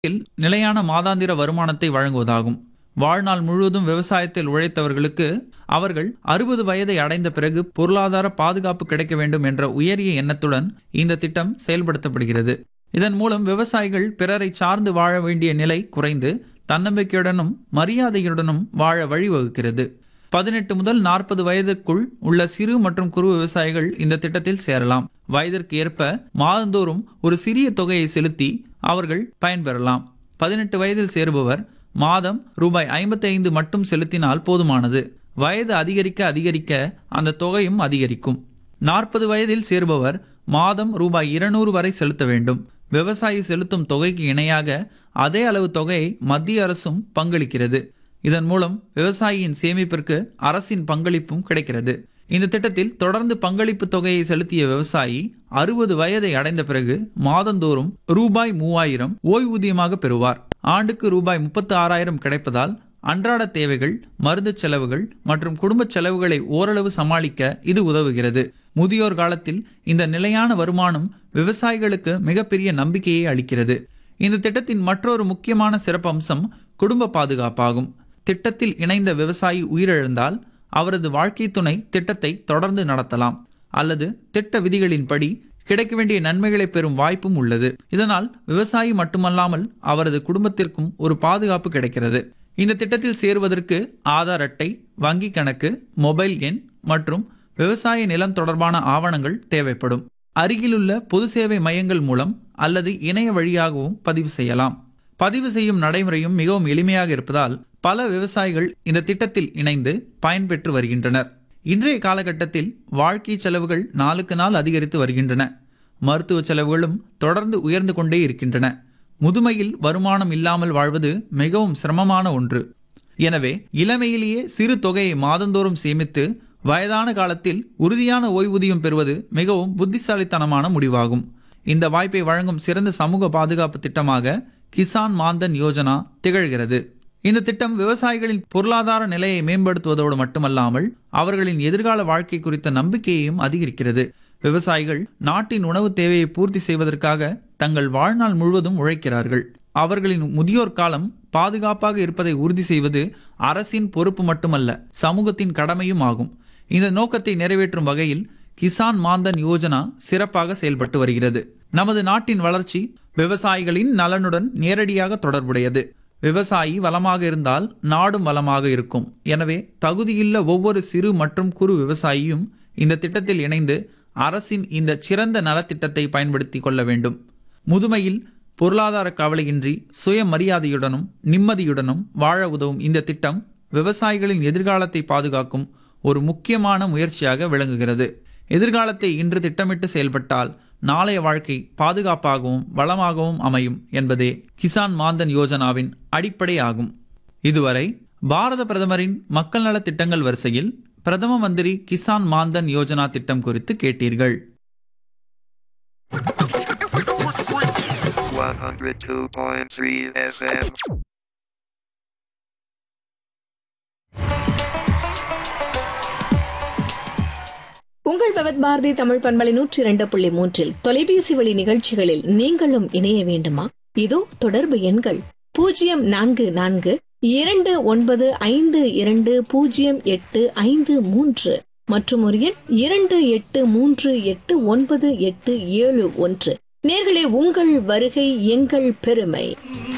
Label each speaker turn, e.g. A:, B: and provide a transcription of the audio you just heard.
A: நிலையான மாதாந்திர வருமானத்தை வழங்குவதாகும் வாழ்நாள் முழுவதும் விவசாயத்தில் உழைத்தவர்களுக்கு அவர்கள் அறுபது வயதை அடைந்த பிறகு பொருளாதார பாதுகாப்பு கிடைக்க வேண்டும் என்ற உயரிய எண்ணத்துடன் இந்த திட்டம் செயல்படுத்தப்படுகிறது இதன் மூலம் விவசாயிகள் பிறரை சார்ந்து வாழ வேண்டிய நிலை குறைந்து தன்னம்பிக்கையுடனும் மரியாதையுடனும் வாழ வழிவகுக்கிறது பதினெட்டு முதல் நாற்பது வயதிற்குள் உள்ள சிறு மற்றும் குறு விவசாயிகள் இந்த திட்டத்தில் சேரலாம் வயதிற்கு ஏற்ப மாதந்தோறும் ஒரு சிறிய தொகையை செலுத்தி அவர்கள் பயன்பெறலாம் பதினெட்டு வயதில் சேருபவர் மாதம் ரூபாய் ஐம்பத்தி ஐந்து மட்டும் செலுத்தினால் போதுமானது வயது அதிகரிக்க அதிகரிக்க அந்த தொகையும் அதிகரிக்கும் நாற்பது வயதில் சேருபவர் மாதம் ரூபாய் இருநூறு வரை செலுத்த வேண்டும் விவசாயி செலுத்தும் தொகைக்கு இணையாக அதே அளவு தொகையை மத்திய அரசும் பங்களிக்கிறது இதன் மூலம் விவசாயியின் சேமிப்பிற்கு அரசின் பங்களிப்பும் கிடைக்கிறது இந்த திட்டத்தில் தொடர்ந்து பங்களிப்பு தொகையை செலுத்திய விவசாயி அறுபது வயதை அடைந்த பிறகு மாதந்தோறும் ரூபாய் மூவாயிரம் ஓய்வூதியமாக பெறுவார் ஆண்டுக்கு ரூபாய் முப்பத்து ஆறாயிரம் கிடைப்பதால் அன்றாட தேவைகள் மருந்து செலவுகள் மற்றும் குடும்ப செலவுகளை ஓரளவு சமாளிக்க இது உதவுகிறது முதியோர் காலத்தில் இந்த நிலையான வருமானம் விவசாயிகளுக்கு மிகப்பெரிய நம்பிக்கையை அளிக்கிறது இந்த திட்டத்தின் மற்றொரு முக்கியமான சிறப்பம்சம் குடும்ப பாதுகாப்பாகும் திட்டத்தில் இணைந்த விவசாயி உயிரிழந்தால் அவரது வாழ்க்கை துணை திட்டத்தை தொடர்ந்து நடத்தலாம் அல்லது திட்ட விதிகளின்படி கிடைக்க வேண்டிய நன்மைகளை பெறும் வாய்ப்பும் உள்ளது இதனால் விவசாயி மட்டுமல்லாமல் அவரது குடும்பத்திற்கும் ஒரு பாதுகாப்பு கிடைக்கிறது இந்த திட்டத்தில் சேருவதற்கு ஆதார் அட்டை வங்கி கணக்கு மொபைல் எண் மற்றும் விவசாய நிலம் தொடர்பான ஆவணங்கள் தேவைப்படும் அருகிலுள்ள பொது சேவை மையங்கள் மூலம் அல்லது இணைய வழியாகவும் பதிவு செய்யலாம் பதிவு செய்யும் நடைமுறையும் மிகவும் எளிமையாக இருப்பதால் பல விவசாயிகள் இந்த திட்டத்தில் இணைந்து பயன்பெற்று வருகின்றனர் இன்றைய காலகட்டத்தில் வாழ்க்கை செலவுகள் நாளுக்கு நாள் அதிகரித்து வருகின்றன மருத்துவ செலவுகளும் தொடர்ந்து உயர்ந்து கொண்டே இருக்கின்றன முதுமையில் வருமானம் இல்லாமல் வாழ்வது மிகவும் சிரமமான ஒன்று எனவே இளமையிலேயே சிறு தொகையை மாதந்தோறும் சேமித்து வயதான காலத்தில் உறுதியான ஓய்வூதியம் பெறுவது மிகவும் புத்திசாலித்தனமான முடிவாகும் இந்த வாய்ப்பை வழங்கும் சிறந்த சமூக பாதுகாப்பு திட்டமாக கிசான் மாந்தன் யோஜனா திகழ்கிறது இந்த திட்டம் விவசாயிகளின் பொருளாதார நிலையை மேம்படுத்துவதோடு மட்டுமல்லாமல் அவர்களின் எதிர்கால வாழ்க்கை குறித்த நம்பிக்கையையும் அதிகரிக்கிறது விவசாயிகள் நாட்டின் உணவு தேவையை பூர்த்தி செய்வதற்காக தங்கள் வாழ்நாள் முழுவதும் உழைக்கிறார்கள் அவர்களின் முதியோர் காலம் பாதுகாப்பாக இருப்பதை உறுதி செய்வது அரசின் பொறுப்பு மட்டுமல்ல சமூகத்தின் கடமையும் ஆகும் இந்த நோக்கத்தை நிறைவேற்றும் வகையில் கிசான் மாந்தன் யோஜனா சிறப்பாக செயல்பட்டு வருகிறது நமது நாட்டின் வளர்ச்சி விவசாயிகளின் நலனுடன் நேரடியாக தொடர்புடையது விவசாயி வளமாக இருந்தால் நாடும் வளமாக இருக்கும் எனவே தகுதியுள்ள ஒவ்வொரு சிறு மற்றும் குறு விவசாயியும் இந்த திட்டத்தில் இணைந்து அரசின் இந்த சிறந்த நலத்திட்டத்தை பயன்படுத்தி கொள்ள வேண்டும் முதுமையில் பொருளாதார கவலையின்றி சுயமரியாதையுடனும் நிம்மதியுடனும் வாழ உதவும் இந்த திட்டம் விவசாயிகளின் எதிர்காலத்தை பாதுகாக்கும் ஒரு முக்கியமான முயற்சியாக விளங்குகிறது எதிர்காலத்தை இன்று திட்டமிட்டு செயல்பட்டால் நாளைய வாழ்க்கை பாதுகாப்பாகவும் வளமாகவும் அமையும் என்பதே கிசான் மாந்தன் யோஜனாவின் அடிப்படை ஆகும் இதுவரை பாரத பிரதமரின் மக்கள் நல திட்டங்கள் வரிசையில் பிரதம மந்திரி கிசான் மாந்தன் யோஜனா திட்டம் குறித்து கேட்டீர்கள்
B: 102.3 FM.
C: உங்கள் பவத் பாரதி தமிழ் பண்பலை நூற்றி இரண்டு புள்ளி மூன்றில் தொலைபேசி வழி நிகழ்ச்சிகளில் நீங்களும் இணைய வேண்டுமா இதோ தொடர்பு எண்கள் பூஜ்ஜியம் நான்கு நான்கு இரண்டு ஒன்பது ஐந்து இரண்டு பூஜ்ஜியம் எட்டு ஐந்து மூன்று மற்றும் ஒரு எண் இரண்டு எட்டு மூன்று எட்டு ஒன்பது எட்டு ஏழு ஒன்று நேர்களே உங்கள் வருகை எங்கள் பெருமை